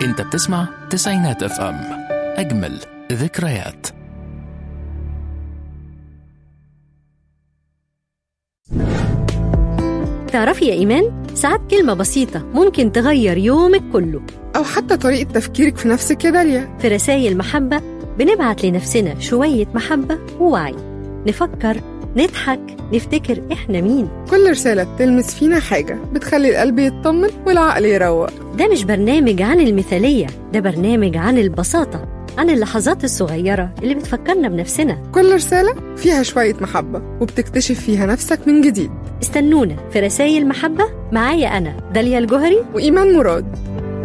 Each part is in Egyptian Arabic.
انت بتسمع تسعينات اف ام اجمل ذكريات تعرفي يا إيمان ساعات كلمة بسيطة ممكن تغير يومك كله أو حتى طريقة تفكيرك في نفسك يا داليا في رسائل محبة بنبعت لنفسنا شوية محبة ووعي نفكر نضحك نفتكر إحنا مين كل رسالة بتلمس فينا حاجة بتخلي القلب يطمن والعقل يروق ده مش برنامج عن المثالية ده برنامج عن البساطة عن اللحظات الصغيرة اللي بتفكرنا بنفسنا كل رسالة فيها شوية محبة وبتكتشف فيها نفسك من جديد استنونا في رسائل محبة معايا أنا داليا الجوهري وإيمان مراد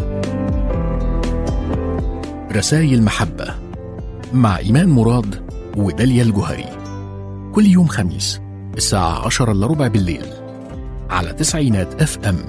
رسائل محبة مع إيمان مراد وداليا الجهري كل يوم خميس الساعة عشرة إلا ربع بالليل على تسعينات اف ام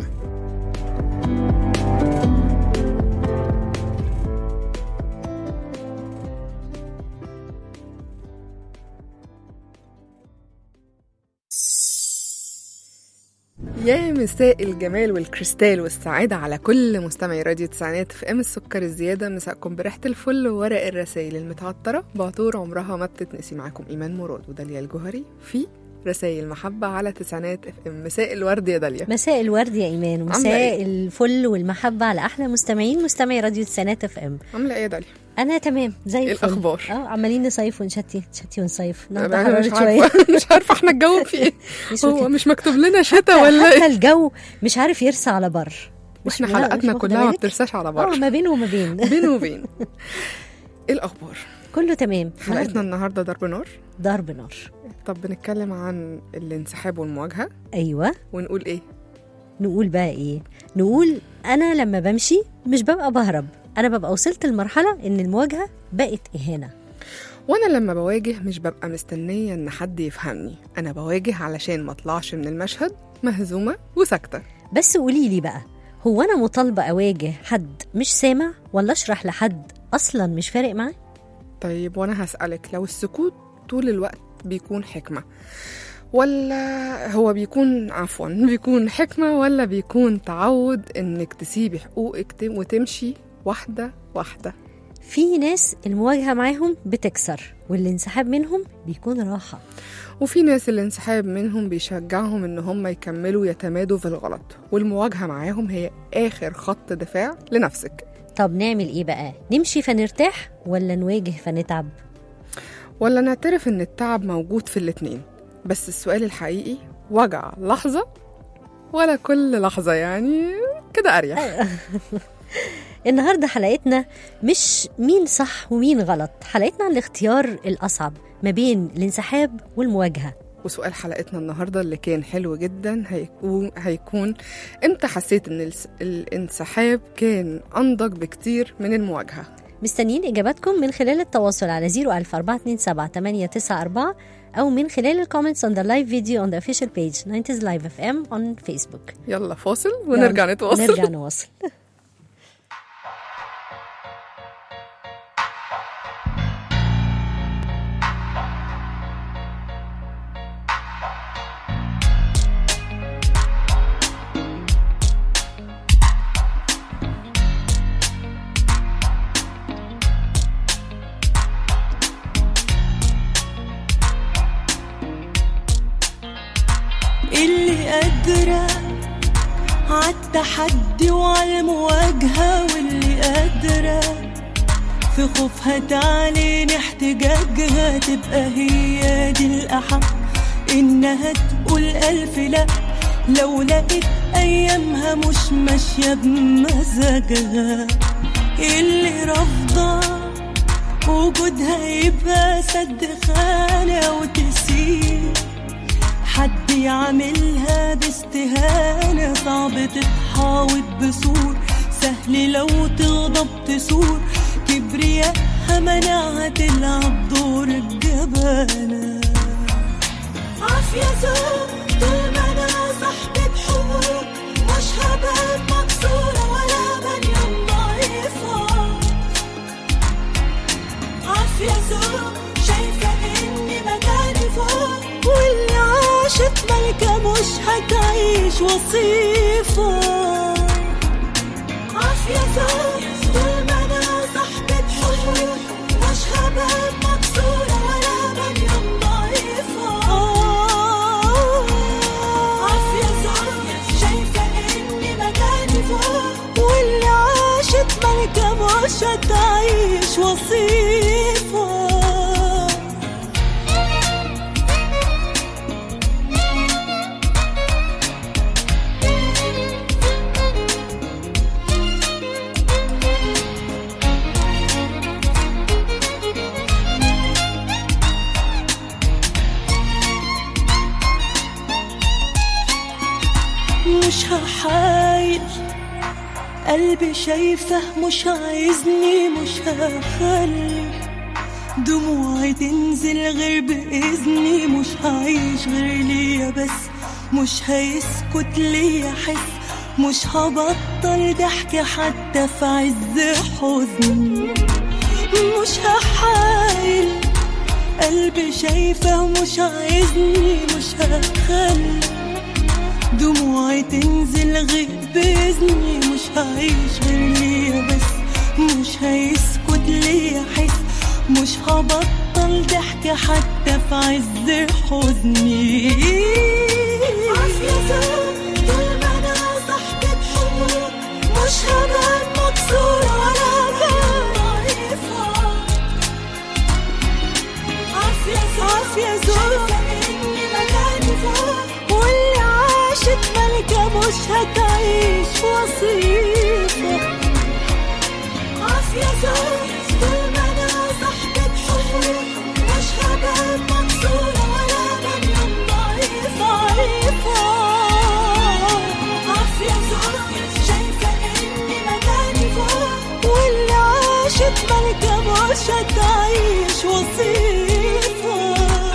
يا مساء الجمال والكريستال والسعادة على كل مستمعي راديو تسعينات في ام السكر الزيادة مساءكم بريحة الفل وورق الرسائل المتعطرة بعطور عمرها ما بتتنسي معاكم إيمان مراد وداليا الجوهري في رسائل محبة على تسعينات اف ام مساء الورد يا داليا مساء الورد يا إيمان عاملة ومساء إيه؟ الفل والمحبة على أحلى مستمعين مستمعي راديو تسعينات اف ام عاملة ايه يا داليا؟ أنا تمام زي إيه الفل الأخبار؟ اه عمالين نصيف ونشتي نشتي ونصيف النهارده أنا مش حرارة شوية عارفة مش عارفة احنا الجو في ايه مش هو واخد- مش مكتوب لنا شتاء ولا حتى ايه؟ الجو مش عارف يرسى على بر مش واحنا لا، مش حلقاتنا واخدة كلها ما بالك؟ بترساش على اه بر ما بين وما بين بين وبين ايه الأخبار؟ كله تمام حلقتنا النهاردة ضرب نار ضرب نار طب بنتكلم عن الانسحاب والمواجهة ايوه ونقول ايه؟ نقول بقى ايه نقول انا لما بمشي مش ببقى بهرب انا ببقى وصلت لمرحله ان المواجهه بقت اهانه وانا لما بواجه مش ببقى مستنيه ان حد يفهمني انا بواجه علشان ما اطلعش من المشهد مهزومه وساكته بس قولي لي بقى هو انا مطالبه اواجه حد مش سامع ولا اشرح لحد اصلا مش فارق معاه طيب وانا هسالك لو السكوت طول الوقت بيكون حكمه ولا هو بيكون عفوا بيكون حكمه ولا بيكون تعود انك تسيبي حقوقك تم- وتمشي واحده واحده في ناس المواجهه معاهم بتكسر والانسحاب منهم بيكون راحه وفي ناس الانسحاب منهم بيشجعهم ان هم يكملوا يتمادوا في الغلط والمواجهه معاهم هي اخر خط دفاع لنفسك طب نعمل ايه بقى نمشي فنرتاح ولا نواجه فنتعب ولا نعترف ان التعب موجود في الاتنين بس السؤال الحقيقي وجع لحظة ولا كل لحظة يعني كده أريح النهارده حلقتنا مش مين صح ومين غلط حلقتنا عن الاختيار الأصعب ما بين الانسحاب والمواجهة وسؤال حلقتنا النهاردة اللي كان حلو جدا هيكون, هيكون امتى حسيت ان الس- الانسحاب كان أنضج بكتير من المواجهة مستنيين إجاباتكم من خلال التواصل على 00427 أو من خلال الكومنتس on the live video on the official page 90s Live FM on Facebook يلا فاصل ونرجع يلا، نتواصل نرجع نواصل اللي قادرة عالتحدي وعالمواجهة واللي قادرة في خوفها تعلن احتجاجها تبقى هي دي الأحق إنها تقول ألف لأ لو لقيت أيامها مش ماشية بمزاجها اللي رافضة وجودها يبقى سد خانة وتسيب حد يعملها باستهانة صعب تتحاوط بسور سهل لو تغضب تسور كبرياءها منعها تلعب دور الجبانة عافية زوج طول ما أنا صاحبة حقوق مش هبقى مكسورة ولا بني ضعيفة عافية زوج شايفة إني مكاني فوق واللي عاشت ملكة مش هتعيش وصيفة عافية زوج طول ملكة مش هتعيش وصيفة مش هحايل قلبي شايفه مش عايزني مش هخلي دموعي تنزل غير بإذني مش هعيش غير ليا بس مش هيسكت ليا حس مش هبطل ضحك حتى في عز حزني مش هحايل قلبي شايفه مش عايزني مش هخلي دموعي تنزل غير بإذني مش هعيش غير ليا بس مش هيسكت ليا حس مش هبطل ضحك حتى في عز حزني مش هبقى مكسورة ولا هبقى ضعيفة عافية عافية زوج إني مكاني فوق واللي عاشت ملكة مش هتعيش وصيفة عافية زوج طول ما أنا صاحبة حقوق مش هبقى مكسورة ولا بنام ضعيفة ضعيفة عافية زوج شايفة إني مكاني فوق واللي عاشت ملكة مش هتعيش وصيفة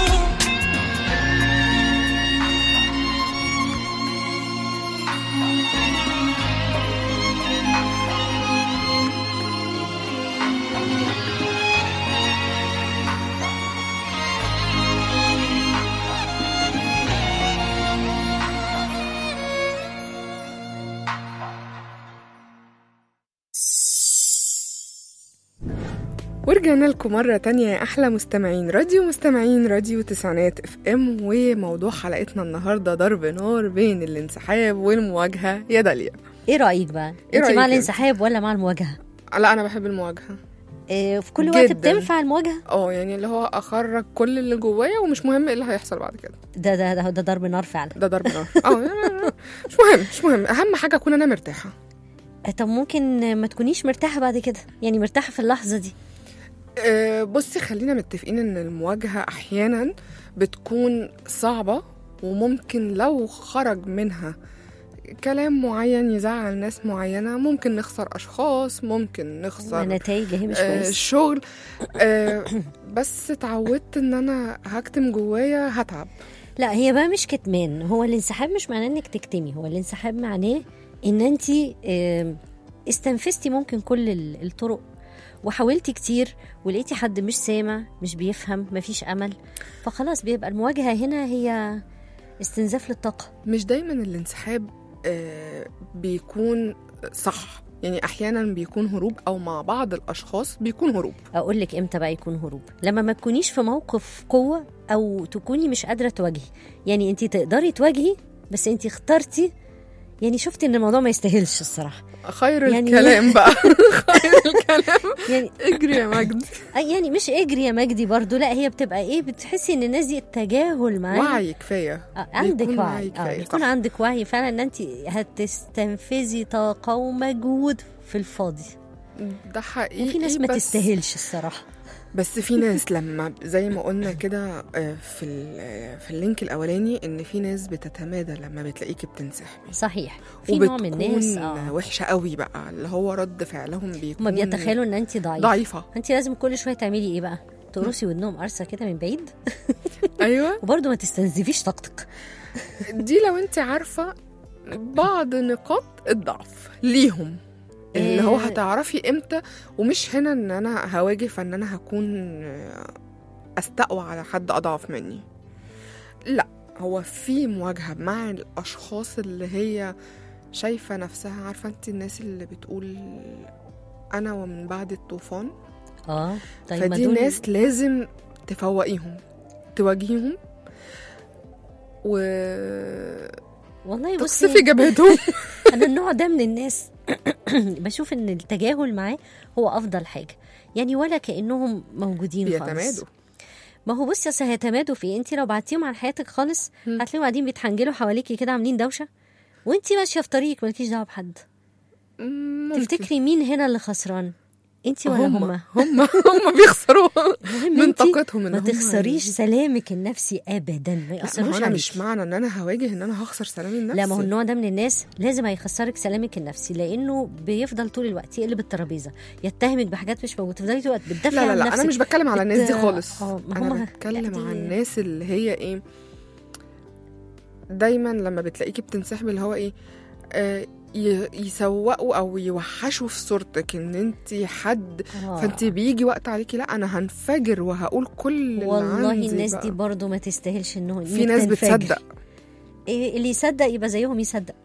ورجعنا لكم مرة تانية يا أحلى مستمعين راديو مستمعين راديو تسعينات اف ام وموضوع حلقتنا النهاردة ضرب نار بين الانسحاب والمواجهة يا داليا ايه رايك بقى إيه انت رأيك مع أنت؟ الانسحاب ولا مع المواجهه لا أنا بحب المواجهة إيه في كل وقت جداً. بتنفع المواجهه اه يعني اللي هو أخرج كل اللي جوايا ومش مهم ايه اللي هيحصل بعد كده ده ده ده, ده ضرب نار فعلا ده ضرب نار اه يعني مش مهم مش مهم أهم حاجة أكون أنا مرتاحة آه، طب ممكن ما تكونيش مرتاحه بعد كده يعني مرتاحه في اللحظه دي أه بصي خلينا متفقين ان المواجهة احيانا بتكون صعبة وممكن لو خرج منها كلام معين يزعل ناس معينة ممكن نخسر اشخاص ممكن نخسر نتائج اهي مش آه كويسه الشغل آه بس اتعودت ان انا هكتم جوايا هتعب لا هي بقى مش كتمان هو الانسحاب مش معناه انك تكتمي هو الانسحاب معناه ان انت استنفذتي ممكن كل ال- الطرق وحاولتي كتير ولقيتي حد مش سامع مش بيفهم مفيش امل فخلاص بيبقى المواجهه هنا هي استنزاف للطاقه مش دايما الانسحاب آه بيكون صح يعني احيانا بيكون هروب او مع بعض الاشخاص بيكون هروب اقول لك امتى بقى يكون هروب لما ما تكونيش في موقف قوه او تكوني مش قادره تواجهي يعني انت تقدري تواجهي بس انت اخترتي يعني شفتي ان الموضوع ما يستاهلش الصراحه خير يعني- الكلام بقى خير الكلام يعني اجري يا مجدي آه يعني مش اجري يا مجدي برضو لا هي بتبقى ايه بتحسي ان الناس دي التجاهل معاها وعي كفايه آه عندك بيكون وعي وعي آه كفاية، بيكون صح. عندك وعي فعلا ان انت هتستنفذي طاقه ومجهود في الفاضي ده حقيقي وفي ناس ما بس تستاهلش الصراحه بس في ناس لما زي ما قلنا كده آه، في ال- في اللينك الاولاني ان في ناس بتتمادى لما بتلاقيكي بتنسحبي صحيح في نوع من الناس وبتكون اه وحشه قوي بقى اللي هو رد فعلهم بيكون هما بيتخيلوا ان انت ضعيفه ضعيفه انت لازم كل شويه تعملي ايه بقى تقرصي ودنهم قرصه كده من بعيد ايوه وبرضه ما تستنزفيش طاقتك دي لو انت عارفه بعض نقاط الضعف ليهم اللي هو إيه. هتعرفي امتى ومش هنا ان انا هواجه فان انا هكون آه، استقوى على حد اضعف مني لا هو في مواجهه مع الاشخاص اللي هي شايفه نفسها عارفه انت الناس اللي بتقول انا ومن بعد الطوفان اه طيب ما فدي دول ناس لازم تفوقيهم تواجهيهم و والله تقصفي بصي جبهتهم انا النوع ده من الناس بشوف ان التجاهل معاه هو افضل حاجه يعني ولا كانهم موجودين خالص بيتمادوا ما هو بصي اصل هيتمادوا في إيه؟ انت لو بعتيهم عن حياتك خالص هتلاقيهم قاعدين بيتحنجلوا حواليكي كده عاملين دوشه وانت ماشيه في طريقك مالكيش دعوه بحد ممكن. تفتكري مين هنا اللي خسران انت ولا هم هما هم هم بيخسروا المهم من انتي طاقتهم إن ما هم تخسريش سلامك النفسي ابدا ما لا ما هو ياثروش انا عليك مش معنى ان انا هواجه ان انا هخسر سلامي النفسي لا ما هو النوع ده من الناس لازم هيخسرك سلامك النفسي لانه بيفضل طول الوقت يقلب الترابيزه يتهمك بحاجات مش موجوده تفضلي طول الوقت بتدافعي لا لا عن لا نفسك انا مش بتكلم على الناس دي بت- خالص اه ما انا هما- بتكلم لا، دي- عن الناس اللي هي ايه دايما لما بتلاقيكي بتنسحبي اللي هو ايه آه ي- يسوقوا او يوحشوا في صورتك ان انت حد آه. فانت بيجي وقت عليكي لا انا هنفجر وهقول كل اللي والله عندي الناس بقى. دي برضو ما تستاهلش انه في إنك ناس تنفجر. بتصدق إيه اللي يصدق يبقى زيهم يصدق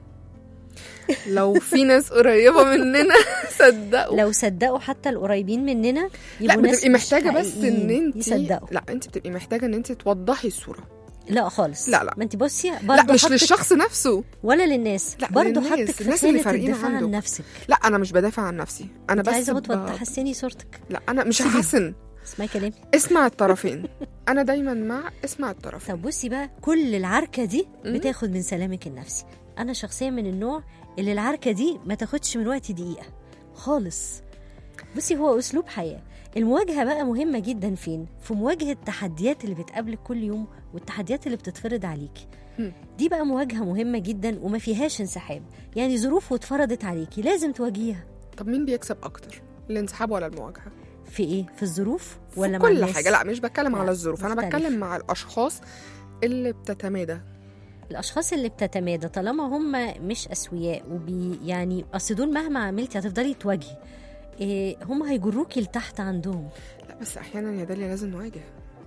لو في ناس قريبه مننا صدقوا لو صدقوا حتى القريبين مننا لا يبقوا ناس بتبقي مش محتاجه بس ان حقيقيين انت يصدقوا لا انت بتبقي محتاجه ان انت توضحي الصوره لا خالص لا، لا. ما انت بصي لا برضه مش حطك للشخص نفسه ولا للناس لا، برضه للناس، حطك في الناس اللي خانه فارقين الدفاع عن عنده. نفسك لا انا مش بدافع عن نفسي انا انت بس عايزه ب... بطل تحسني صورتك لا انا مش هحسن اسمعي كلامي اسمع الطرفين انا دايما مع اسمع الطرفين طب بصي بقى كل العركه دي مم. بتاخد من سلامك النفسي انا شخصيا من النوع اللي العركه دي ما تاخدش من وقتي دقيقه خالص بصي هو اسلوب حياه المواجهه بقى مهمه جدا فين في مواجهه التحديات اللي بتقابلك كل يوم والتحديات اللي بتتفرض عليكي مم. دي بقى مواجهه مهمه جدا وما فيهاش انسحاب يعني ظروف واتفرضت عليكي لازم تواجهيها طب مين بيكسب اكتر الانسحاب ولا المواجهه في ايه في الظروف ولا في مع كل الناس؟ حاجه لا مش بتكلم لا، على الظروف انا مختلف. بتكلم مع الاشخاص اللي بتتمادى الاشخاص اللي بتتمادى طالما هم مش اسوياء وبي يعني اصل دول مهما عملتي هتفضلي تواجهي إيه هم هيجروكي لتحت عندهم لا بس احيانا يا داليا لازم نواجه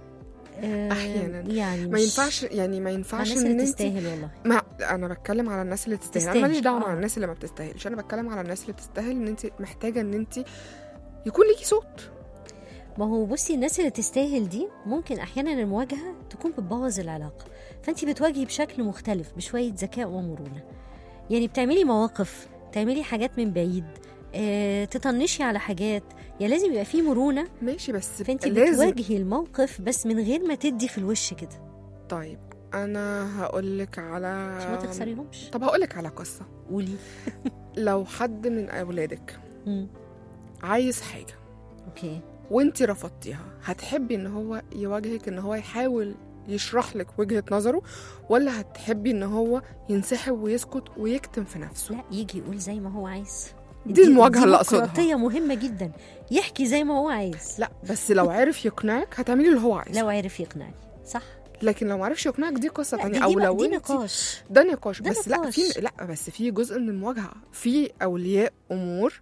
آه، أحياناً. يعني ما مش- ينفعش يعني ما مع ينفعش الناس ان اللي انت تستاهل والله ما انا بتكلم على الناس اللي تستاهل انا تستاهل، ماليش دعوه آه. مع الناس اللي ما بتستاهلش انا بتكلم على الناس اللي بتستاهل ان انت محتاجه ان انت يكون ليكي صوت ما هو بصي الناس اللي تستاهل دي ممكن احيانا المواجهه تكون بتبوظ العلاقه فانت بتواجهي بشكل مختلف بشويه ذكاء ومرونه يعني بتعملي مواقف تعملي حاجات من بعيد آه، تطنشي على حاجات يعني لازم يبقى في مرونه ماشي بس فانت لازم بتواجهي الموقف بس من غير ما تدي في الوش كده طيب انا هقول لك على عشان ما تخسريهمش طب هقول لك على قصه قولي لو حد من اولادك مم. عايز حاجه اوكي وانت رفضتيها هتحبي ان هو يواجهك ان هو يحاول يشرح لك وجهة نظره ولا هتحبي ان هو ينسحب ويسكت ويكتم في نفسه لا يجي يقول زي ما هو عايز دي المواجهة اللي أقصدها. ديمقراطية مهمة جدا يحكي زي ما هو عايز لا بس لو عرف يقنعك هتعملي اللي هو عايزه لو عرف يقنعني صح لكن لو معرفش يقنعك دي قصة لا تانية دي, او دي, بقى- لو دي انت نقاش ده نقاش ده بس لا نقاش. في لا بس في جزء من المواجهة في اولياء امور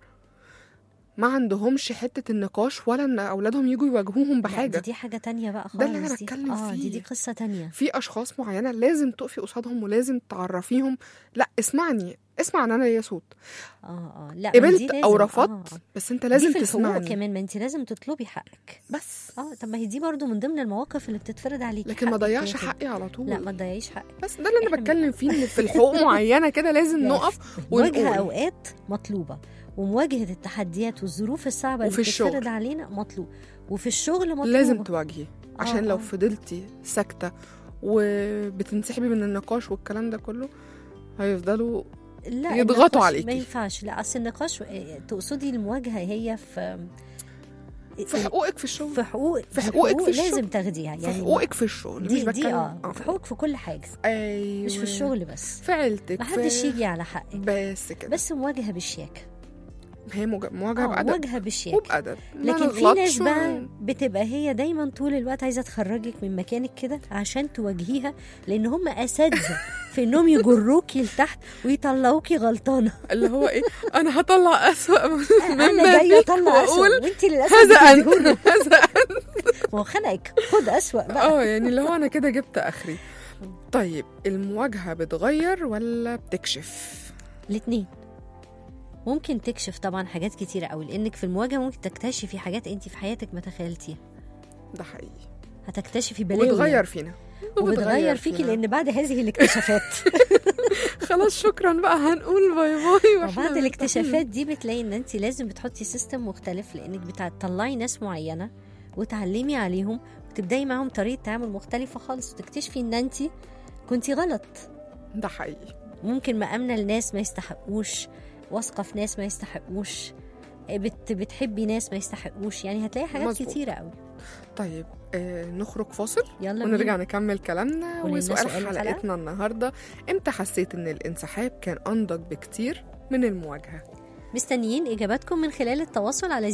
ما عندهمش حتة النقاش ولا ان اولادهم يجوا يواجهوهم لا، بحاجة دي, دي حاجة تانية بقى خالص ده اللي أنا دي. بتكلم اه دي فيه. دي قصة تانية في اشخاص معينه لازم تقفي قصادهم ولازم تعرفيهم لا اسمعني اسمع ان انا ليا صوت اه اه لا ما دي قبلت لازم. او آه، رفضت آه. بس انت دي لازم في الحقوق تسمعني كمان ما انت لازم تطلبي حقك بس اه طب ما هي دي برضو من ضمن المواقف اللي بتتفرض عليكي لكن ما حقك ضيعش كده كده. حقي على طول لا ما تضيعيش حقك بس ده اللي انا إحنا بتكلم فيه ان في الحقوق معينه كده لازم لا، نقف مواجهة ونقول أوقات مطلوبة ومواجهة التحديات والظروف الصعبة اللي وفي الشغل. بتتفرض علينا مطلوب وفي الشغل مطلوب لازم تواجهي عشان آه، لو آه. فضلتي ساكته وبتنسحبي من النقاش والكلام ده كله هيفضلوا لا يضغطوا النقاش عليكي. ما ينفعش لا أصل النقاش آه، تقصدي المواجهة هي في في حقوقك في الشغل في حقوق في حقوقك في لازم الشغل. تاهديها في يعني حقوقك في الشغل مش دي دي بتكلم اه في حقوقك في كل حاجة ايوه مش في الشغل بس في عيلتك ما حدش في- يجي على حقك بس كده بس مواجهة بالشياكة هي مج- مواجهه آه، بأدب مواجهة بالشياكة وبأدب ما لكن في نغلطش ناس بقى و- بتبقى هي دايما طول الوقت عايزه تخرجك من مكانك كده عشان تواجهيها لان هم اساتذه في انهم يجروكي لتحت ويطلعوكي غلطانه اللي هو ايه انا هطلع اسوأ انا مما جايه فيك اطلع اسوء واقول وانت للاسف هذا بتديهولي. انت هذا انت ما هو خنقك خد اسوء بقى اه يعني اللي هو انا كده جبت اخري طيب المواجهه بتغير ولا بتكشف الاثنين ممكن تكشف طبعا حاجات كتيرة قوي لانك في المواجهه ممكن تكتشفي حاجات انت في حياتك ما تخيلتيها ده حقيقي هتكتشفي بلاوي وبتغير فينا وبتغير فيكي فينا. لان بعد هذه الاكتشافات خلاص شكرا بقى هنقول باي باي واحنا وبعد مرتاحين. الاكتشافات دي بتلاقي ان انت لازم بتحطي سيستم مختلف لانك بتطلعي ناس معينه وتعلمي عليهم وتبداي معاهم طريقه تعامل مختلفه خالص وتكتشفي ان انت كنتي غلط ده حقيقي ممكن مأمنة لناس ما يستحقوش واثقة في ناس ما يستحقوش بت بتحبي ناس ما يستحقوش يعني هتلاقي حاجات مظبوط. كتيرة قوي طيب آه نخرج فاصل يلا ونرجع بينا. نكمل كلامنا ولنا وسؤال سؤال الحلقة؟ حلقتنا النهارده امتى حسيت ان الانسحاب كان انضج بكتير من المواجهه مستنيين إجاباتكم من خلال التواصل على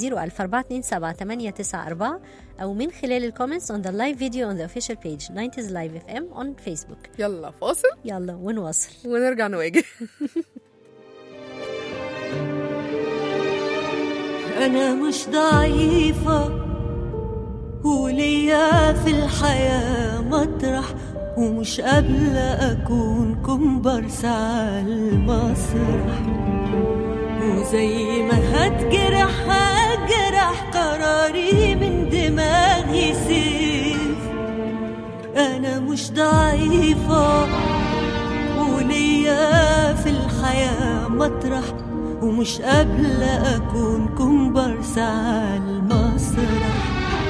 00427 أو من خلال الكومنتس on the live video on the official page 90s Live FM on Facebook يلا فاصل يلا ونواصل ونرجع نواجه أنا مش ضعيفة وليا في الحياة مطرح ومش قابلة أكون كومبارس على المسرح وزي ما هتجرح هجرح قراري من دماغي سيف أنا مش ضعيفة وليا في الحياة مطرح ومش قابلة أكون كومبارس على المسرح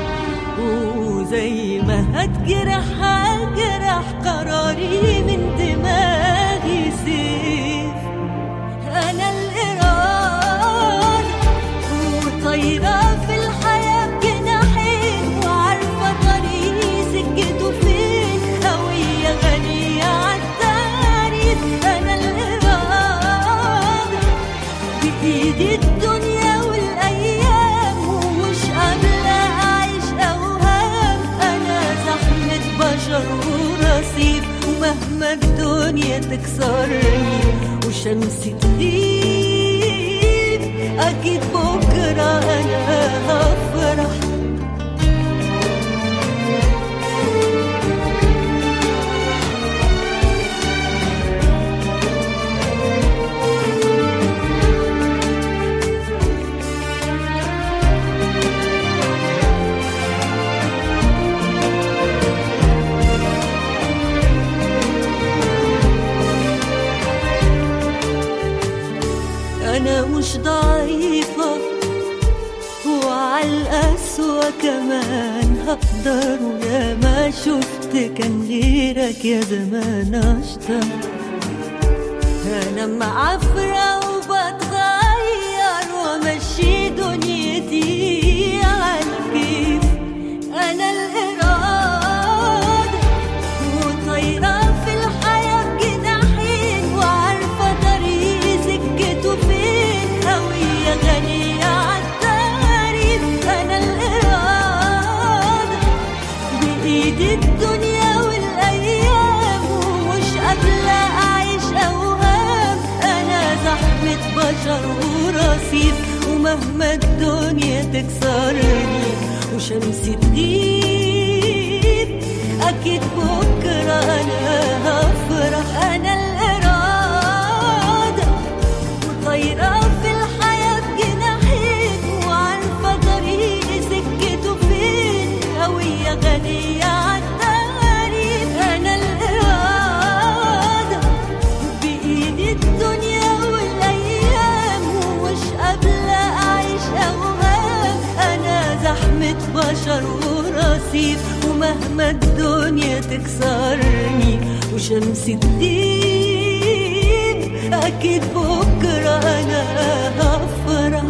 وزي ما هتجرح هجرح قراري من دماغي سيف أنا الإرادة وطايرة في الحياة بجناحين وعارفة طريقي سكته فين هوية غنية عالتعريف أنا الإرادة بإيدي الدنيا والأيام ومش قابلة أعيش أوهام أنا زحمة بشر ورصيف ومهما الدنيا تكسرني وشمسي تغيب أكيد بكرة أنا هفرح أنا مش ضعيفة وعالقسوة كمان هقدر ويا ما شفت كان غيرك يا زمان أشطر أنا معفرة وبتغير وأمشي دنيتي عالكيف أنا الإرادة وطايرة في الحياة بجناحين وعارفة طريقي سكته فين هوية غنية عالتعريف أنا الإرادة بإيدي الدنيا والأيام ومش قابلة أعيش أوهام أنا زحمة بشر ورصيف ومهما الدنيا تكسرني وشمسي تغيب أكيد بكرة أنا هفرح أنا الإرادة وطايرة في الحياة بجناحين وعارفة طريقي سكته فين هوية غنية عالتعريف أنا الإرادة بإيدي الدنيا والأيام ومش قابلة أعيش أوهام أنا زحمة بشر ورصيف ومهما الدنيا تكسرني وشمسي تغيب أكيد بكرة أنا هفرح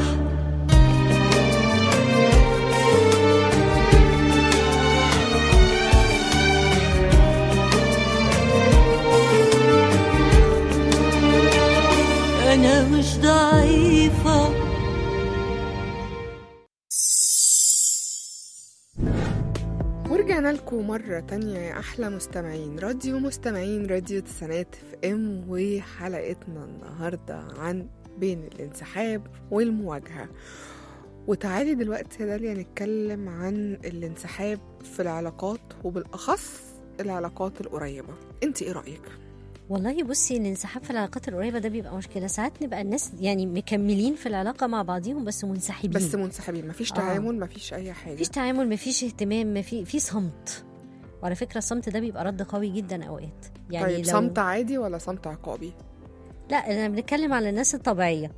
أنا مش ضعيفة ورجعنا لكم مرة تانية يا أحلى مستمعين راديو مستمعين راديو تسعينات في ام وحلقتنا النهاردة عن بين الانسحاب والمواجهة وتعالي دلوقتي يا داليا نتكلم عن الانسحاب في العلاقات وبالأخص العلاقات القريبة انت ايه رأيك؟ والله بصي الانسحاب في العلاقات القريبة ده بيبقى مشكلة ساعات نبقى الناس يعني مكملين في العلاقة مع بعضيهم بس منسحبين بس منسحبين مفيش آه. تعامل مفيش أي حاجة مفيش تعامل مفيش اهتمام مفي في صمت وعلى فكرة الصمت ده بيبقى رد قوي جدا أوقات يعني طيب لو صمت عادي ولا صمت عقابي؟ لا انا بنتكلم على الناس الطبيعيه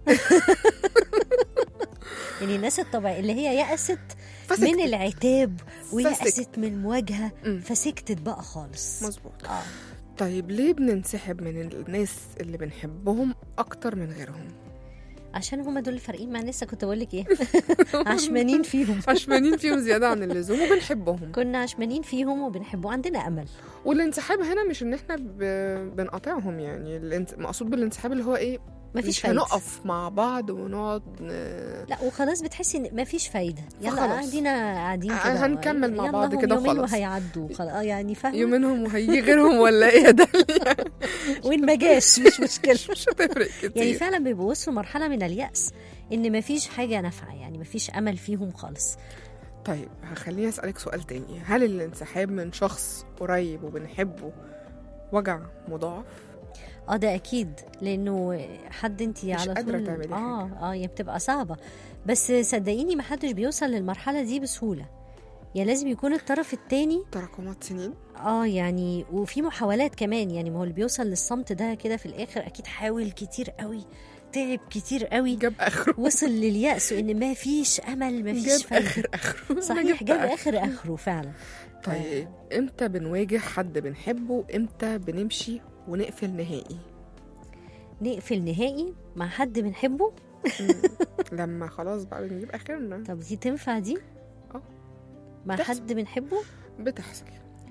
يعني الناس الطبيعيه اللي هي يأست فسكتت. من العتاب ويأست فسكت. من المواجهه مم. فسكتت بقى خالص مظبوط اه طيب ليه بننسحب من الناس اللي بنحبهم اكتر من غيرهم عشان هما دول الفارقين مع لسه كنت بقول لك ايه عشمانين فيهم عشمانين فيهم زياده عن اللزوم وبنحبهم كنا عشمانين فيهم وبنحبه عندنا امل والانسحاب هنا مش ان احنا ب... بنقاطعهم يعني الانس... مقصود بالانسحاب اللي هو ايه مفيش مش فايده هنقف مع بعض ونقعد ن... لا وخلاص بتحسي ان مفيش فايده يلا فخلاص. قاعدين قاعدين آه، كده هنكمل مع يلا بعض هم كده يومين وخلاص. وهيعدوا خلاص آه، يعني فاهمه يومينهم وهيجي غيرهم ولا ايه ده وين ما جاش مش مشكله مش هتفرق كتير يعني فعلا بيبقوا وصلوا مرحله من اليأس ان مفيش حاجه نافعه يعني مفيش امل فيهم خالص طيب خليني اسالك سؤال تاني هل الانسحاب من شخص قريب وبنحبه وجع مضاعف اه ده اكيد لانه حد انت على قادرة طول تعملي اه اه يعني بتبقى صعبه بس صدقيني ما حدش بيوصل للمرحله دي بسهوله يعني لازم يكون الطرف التاني تراكمات سنين اه يعني وفي محاولات كمان يعني ما هو اللي بيوصل للصمت ده كده في الاخر اكيد حاول كتير قوي تعب كتير قوي جاب اخره وصل لليأس وان ما فيش امل ما فيش جاب فايده اخر اخره صحيح جاب اخر اخره فعلا طيب امتى بنواجه حد بنحبه امتى بنمشي ونقفل نهائي نقفل نهائي مع حد بنحبه لما خلاص بقى بنجيب اخرنا طب دي تنفع دي اه مع بتحصل. حد بنحبه بتحصل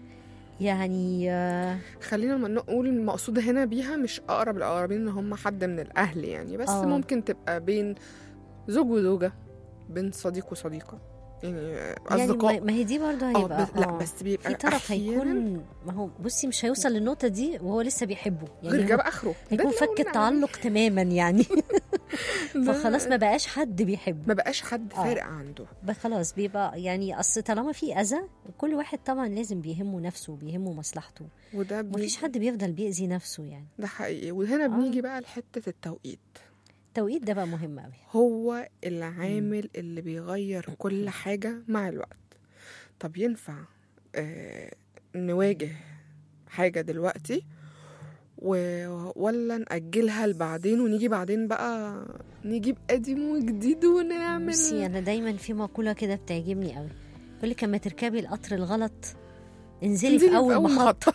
يعني آه، خلينا ما نقول المقصود هنا بيها مش اقرب الاقربين ان هم حد من الاهل يعني بس آه. أوه. ممكن تبقى بين زوج وزوجه بين صديق وصديقه يعني يعني اصدقاء ما ما هي دي برضه اه هيبقى بس لا آه. بس بيبقى في طرف أحياناً هيكون ما هو بصي مش هيوصل للنقطة دي وهو لسه بيحبه غير يعني جاب هو اخره ده هيكون اللي فك قلنا التعلق تماما يعني عليه. فخلاص ما بقاش حد بيحبه ما بقاش حد آه. فارق عنده بقى خلاص بيبقى يعني اصل طالما في اذى كل واحد طبعا لازم بيهمه نفسه وبيهمه مصلحته وده مفيش بنيجي حد بيفضل بيأذي نفسه يعني ده حقيقي وهنا آه. بنيجي بقى لحته التوقيت التوقيت ده بقى مهم قوي هو العامل اللي بيغير كل حاجة مع الوقت طب ينفع آه نواجه حاجة دلوقتي و... ولا نأجلها لبعدين ونيجي بعدين بقى نجيب قديم وجديد ونعمل بصي انا دايما في مقولة كده بتعجبني قوي يقول لك لما تركبي القطر الغلط انزلي ننزل في اول محطة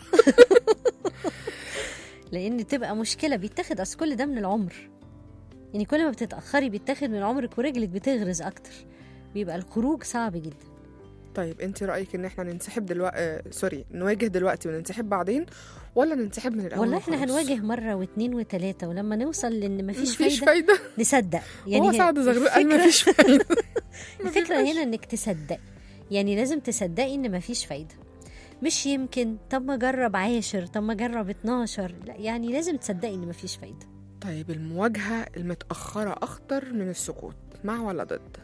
لان تبقى مشكله بيتاخد اصل كل ده من العمر يعني كل ما بتتاخري بيتاخد من عمرك ورجلك بتغرز اكتر بيبقى الخروج صعب جدا طيب انت رأيك ان احنا ننسحب دلوقتي آه سوري نواجه دلوقتي وننسحب بعدين ولا ننسحب من الأول والله احنا وخلاص؟ هنواجه مره واثنين وثلاثه ولما نوصل لان مفيش, مفيش فايده, فايدة نصدق يعني هو هي سعد زغلول قال الفكرة- مفيش فايدة الفكره مفيش. هنا انك تصدق يعني لازم تصدقي ان مفيش فايده مش يمكن طب ما اجرب عاشر طب ما اجرب 12 لا يعني لازم تصدقي ان مفيش فايده طيب المواجهة المتأخرة أخطر من السكوت مع ولا ضد؟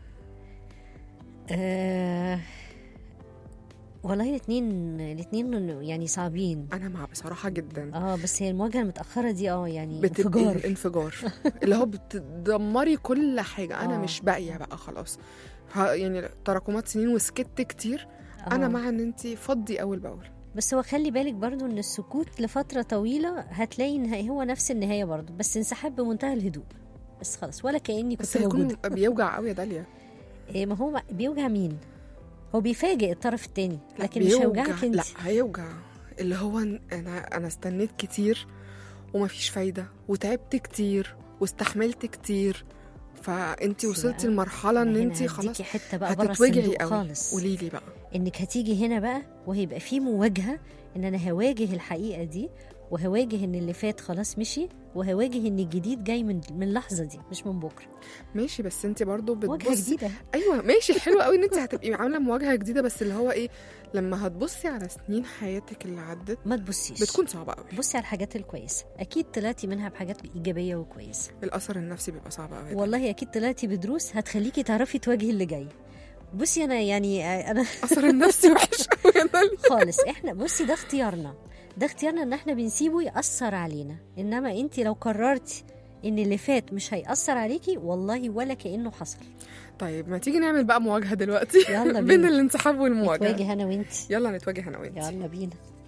آه والله الاثنين الاثنين يعني صعبين أنا مع بصراحة جدا اه بس هي المواجهه المتاخره دي اه يعني بتبقى انفجار انفجار اللي هو بتدمري كل حاجة أنا آه. مش باقية بقى خلاص ها- يعني تراكمات سنين وسكت كتير أنا آه. مع إن أنت فضي أول بأول بس هو خلي بالك برضو ان السكوت لفتره طويله هتلاقي ان هو نفس النهايه برضو بس انسحاب بمنتهى الهدوء بس خلاص ولا كاني بس كنت هيكون موجوده بيوجع قوي يا داليا إيه ما هو بيوجع مين هو بيفاجئ الطرف التاني لا، لكن مش بيوجع. هيوجعك انت لا هيوجع اللي هو إن أنا أنا استنيت كتير ومفيش فايدة وتعبت كتير واستحملت كتير فأنت بس وصلتي بقى لمرحلة إن أنا هنا أنت خلاص هديكي حته بقى بره هتتوجعي الصندوق قوي خالص قولي لي بقى انك هتيجي هنا بقى وهيبقى في مواجهه ان انا هواجه الحقيقه دي وهواجه ان اللي فات خلاص مشي وهواجه ان الجديد جاي من من اللحظه دي مش من بكره ماشي بس انت برضو مواجهه بتبصي جديده ايوه ماشي حلو قوي ان انت هتبقي عامله مواجهه جديده بس اللي هو ايه لما هتبصي على سنين حياتك اللي عدت ما تبصيش بتكون صعبه قوي بصي على الحاجات الكويسه اكيد طلعتي منها بحاجات ايجابيه وكويسه الاثر النفسي بيبقى صعب قوي والله اكيد طلعتي بدروس هتخليكي تعرفي تواجهي اللي جاي بصي انا يعني آه، انا الاثر النفسي وحش قوي يا داليا خالص احنا بصي ده اختيارنا ده اختيارنا ان احنا بنسيبه ياثر علينا انما انت لو قررتي ان اللي فات مش هيأثر عليكي والله ولا كأنه حصل طيب ما تيجي نعمل بقى مواجهه دلوقتي يلا بين بينا. الانسحاب والمواجهه نتواجه انا وانت يلا نتواجه انا وانت يلا بينا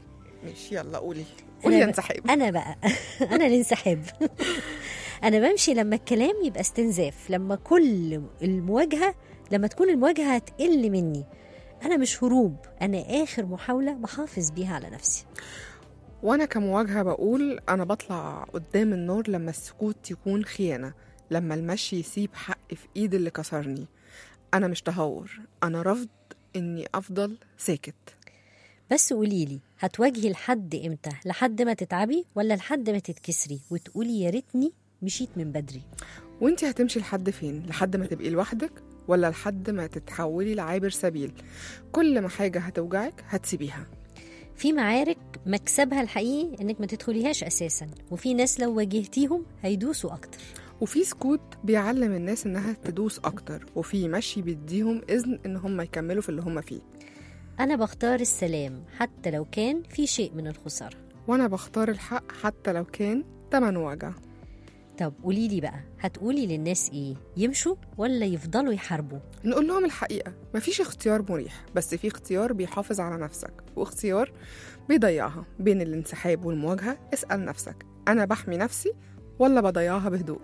ماشي يلا قولي قولي أنا يا ب- انسحاب انا بقى انا الانسحاب انا بمشي لما الكلام يبقى استنزاف لما كل المواجهه لما تكون المواجهه هتقل مني انا مش هروب انا اخر محاوله بحافظ بيها على نفسي وانا كمواجهه بقول انا بطلع قدام النار لما السكوت يكون خيانه لما المشي يسيب حق في ايد اللي كسرني انا مش تهور انا رفض اني افضل ساكت بس قوليلي هتواجهي لحد امتى لحد ما تتعبي ولا لحد ما تتكسري وتقولي يا ريتني مشيت من بدري وانتي هتمشي لحد فين لحد ما تبقي لوحدك ولا لحد ما تتحولي لعابر سبيل كل ما حاجه هتوجعك هتسيبيها في معارك مكسبها الحقيقي انك ما تدخليهاش اساسا وفي ناس لو واجهتيهم هيدوسوا اكتر وفي سكوت بيعلم الناس انها تدوس اكتر وفي مشي بيديهم اذن ان هم يكملوا في اللي هم فيه انا بختار السلام حتى لو كان في شيء من الخساره وانا بختار الحق حتى لو كان تمن وجع طب قولي لي بقى هتقولي للناس ايه يمشوا ولا يفضلوا يحاربوا نقول لهم الحقيقة مفيش اختيار مريح بس في اختيار بيحافظ على نفسك واختيار بيضيعها بين الانسحاب والمواجهة اسأل نفسك أنا بحمي نفسي ولا بضيعها بهدوء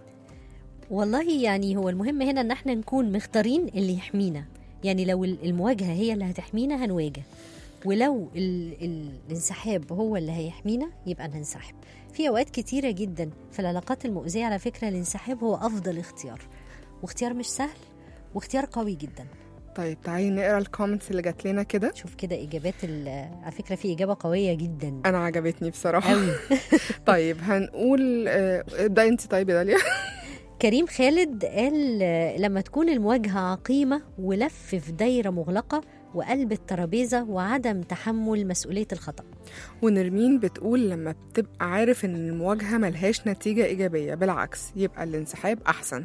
والله يعني هو المهم هنا ان احنا نكون مختارين اللي يحمينا يعني لو ال- المواجهه هي اللي هتحمينا هنواجه ولو ال ال الانسحاب هو اللي هيحمينا يبقى ننسحب في اوقات كتيره جدا في العلاقات المؤذيه على فكره الانسحاب هو افضل اختيار واختيار مش سهل واختيار قوي جدا طيب تعالي نقرا الكومنتس اللي جات لنا كده شوف كده اجابات ال- على فكره في اجابه قويه جدا أنا عجبتني بصراحة قوي طيب هنقول آه، ابدأ أنت طيب يا داليا كريم خالد قال آه، لما تكون المواجهة عقيمة ولف في دايرة مغلقة وقلب الترابيزة وعدم تحمل مسؤولية الخطأ ونرمين بتقول لما بتبقى عارف إن المواجهة ملهاش نتيجة إيجابية بالعكس يبقى الانسحاب أحسن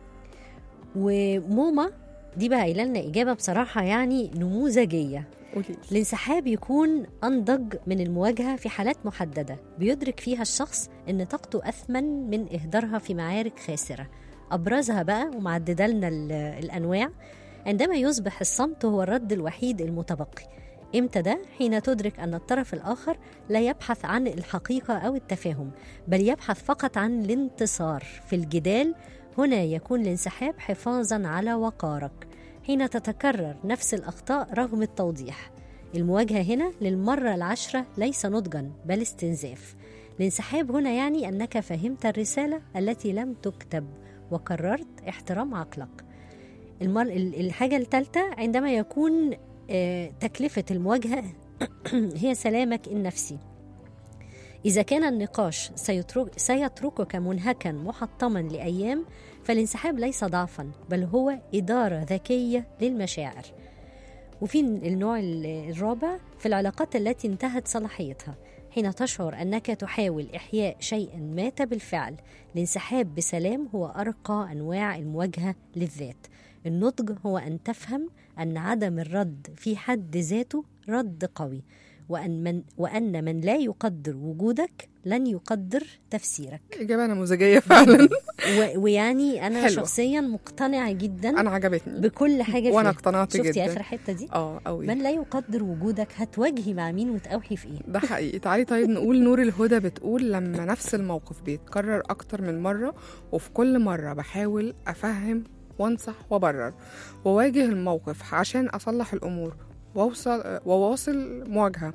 وموما دي بقى قايله لنا إجابة بصراحة يعني نموذجية قولي الانسحاب يكون أنضج من المواجهة في حالات محددة بيدرك فيها الشخص إن طاقته أثمن من إهدارها في معارك خاسرة أبرزها بقى ومعددة لنا ال- الأنواع عندما يصبح الصمت هو الرد الوحيد المتبقي إمتى ده؟ حين تدرك أن الطرف الآخر لا يبحث عن الحقيقة أو التفاهم بل يبحث فقط عن الانتصار في الجدال هنا يكون الانسحاب حفاظا على وقارك حين تتكرر نفس الأخطاء رغم التوضيح المواجهة هنا للمرة العشرة ليس نضجا بل استنزاف الانسحاب هنا يعني أنك فهمت الرسالة التي لم تكتب وقررت احترام عقلك المر... ال- الحاجة الثالثة عندما يكون آه، تكلفة المواجهة هي سلامك النفسي إذا كان النقاش سيترك سيتركك منهكا محطما لأيام فالانسحاب ليس ضعفا بل هو إدارة ذكية للمشاعر وفي النوع ال- الرابع في العلاقات التي انتهت صلاحيتها حين تشعر أنك تحاول إحياء شيء مات بالفعل الانسحاب بسلام هو أرقى أنواع المواجهة للذات النضج هو أن تفهم أن عدم الرد في حد ذاته رد قوي وأن من, وأن من لا يقدر وجودك لن يقدر تفسيرك إجابة نموذجية فعلا و- ويعني أنا حلوة. شخصيا مقتنعة جدا أنا عجبتني بكل حاجة وأنا فيها. اقتنعت شفتي جدا آخر حتة دي اه قوي من لا يقدر وجودك هتواجهي مع مين وتأوحي في ايه ده حقيقي تعالي طيب نقول نور الهدى بتقول لما نفس الموقف بيتكرر أكتر من مرة وفي كل مرة بحاول أفهم وأنصح وأبرر وأواجه الموقف عشان أصلح الأمور وأوصل وأواصل مواجهة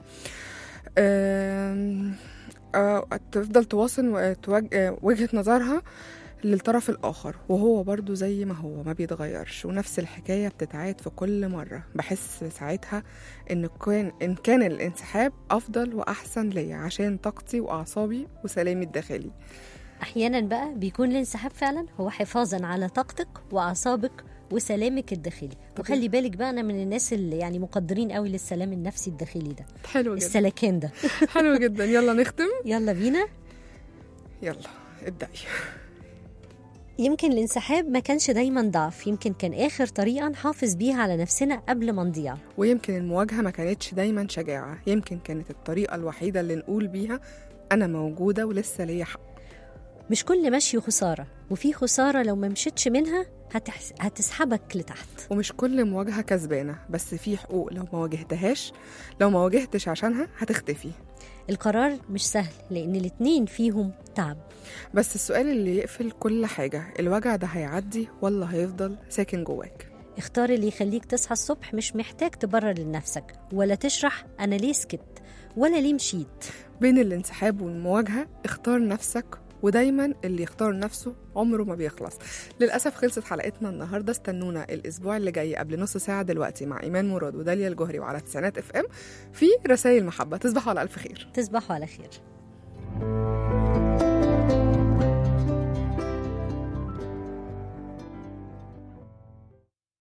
آم، آه، تفضل تواصل توج- آه، وجهة نظرها للطرف الآخر وهو برضو زي ما هو ما بيتغيرش ونفس الحكاية بتتعاد في كل مرة بحس ساعتها إن كان إن كان الانسحاب أفضل وأحسن ليا عشان طاقتي وأعصابي وسلامي الداخلي احيانا بقى بيكون الانسحاب فعلا هو حفاظا على طاقتك واعصابك وسلامك الداخلي وخلي بالك بقى انا من الناس اللي يعني مقدرين قوي للسلام النفسي الداخلي ده حلو جدا السلكان ده حلو جدا يلا نختم يلا بينا يلا ابدأي يمكن الانسحاب ما كانش دايما ضعف يمكن كان اخر طريقه نحافظ بيها على نفسنا قبل ما نضيع ويمكن المواجهة ما كانتش دايما شجاعة يمكن كانت الطريقة الوحيدة اللي نقول بيها أنا موجودة ولسه ليا حق مش كل مشي خساره وفي خساره لو ما مشيتش منها هتحس... هتسحبك لتحت ومش كل مواجهة كسبانة بس في حقوق لو ما واجهتهاش لو ما واجهتش عشانها هتختفي القرار مش سهل لأن الاتنين فيهم تعب بس السؤال اللي يقفل كل حاجة الوجع ده هيعدي ولا هيفضل ساكن جواك اختار اللي يخليك تصحى الصبح مش محتاج تبرر لنفسك ولا تشرح أنا ليه سكت ولا ليه مشيت بين الانسحاب والمواجهة اختار نفسك ودايما اللي يختار نفسه عمره ما بيخلص للأسف خلصت حلقتنا النهاردة استنونا الأسبوع اللي جاي قبل نص ساعة دلوقتي مع إيمان مراد وداليا الجهري وعلى تسعينات اف ام في رسائل محبة تصبحوا على ألف خير تصبحوا على خير